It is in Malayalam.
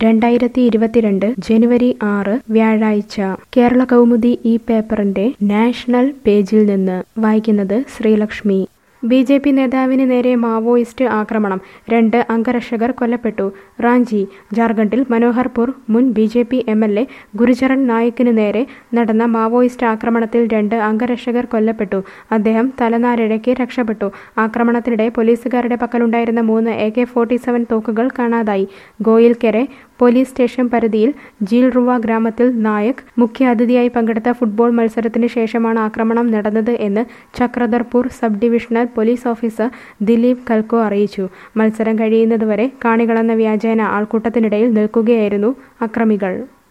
രണ്ടായിരത്തി ഇരുപത്തിരണ്ട് ജനുവരി ആറ് വ്യാഴാഴ്ച കേരള കൗമുദി ഈ പേപ്പറിന്റെ നാഷണൽ പേജിൽ നിന്ന് വായിക്കുന്നത് ശ്രീലക്ഷ്മി ബി ജെ പി നേതാവിന് നേരെ മാവോയിസ്റ്റ് ആക്രമണം രണ്ട് അംഗരക്ഷകർ കൊല്ലപ്പെട്ടു റാഞ്ചി ജാർഖണ്ഡിൽ മനോഹർപൂർ മുൻ B J P M L A Gurucharan നായിക്കിന് നേരെ നടന്ന മാവോയിസ്റ്റ് ആക്രമണത്തിൽ രണ്ട് അംഗരക്ഷകർ കൊല്ലപ്പെട്ടു അദ്ദേഹം തലനാരിഴയ്ക്ക് രക്ഷപ്പെട്ടു ആക്രമണത്തിനിടെ പോലീസുകാരുടെ പക്കലുണ്ടായിരുന്ന മൂന്ന് എ കെ ഫോർട്ടി സെവൻ തോക്കുകൾ കാണാതായി ഗോയിൽക്കെരെ പോലീസ് സ്റ്റേഷൻ പരിധിയിൽ ജീൽറുവ ഗ്രാമത്തിൽ നായക് മുഖ്യ അതിഥിയായി പങ്കെടുത്ത ഫുട്ബോൾ മത്സരത്തിന് ശേഷമാണ് ആക്രമണം നടന്നത് എന്ന് Chakradharpur sub divisional police officer Dilip കൽക്കോ അറിയിച്ചു മത്സരം കഴിയുന്നതുവരെ കാണികളെന്ന വ്യാജേന ആൾക്കൂട്ടത്തിനിടയിൽ നിൽക്കുകയായിരുന്നു അക്രമികൾ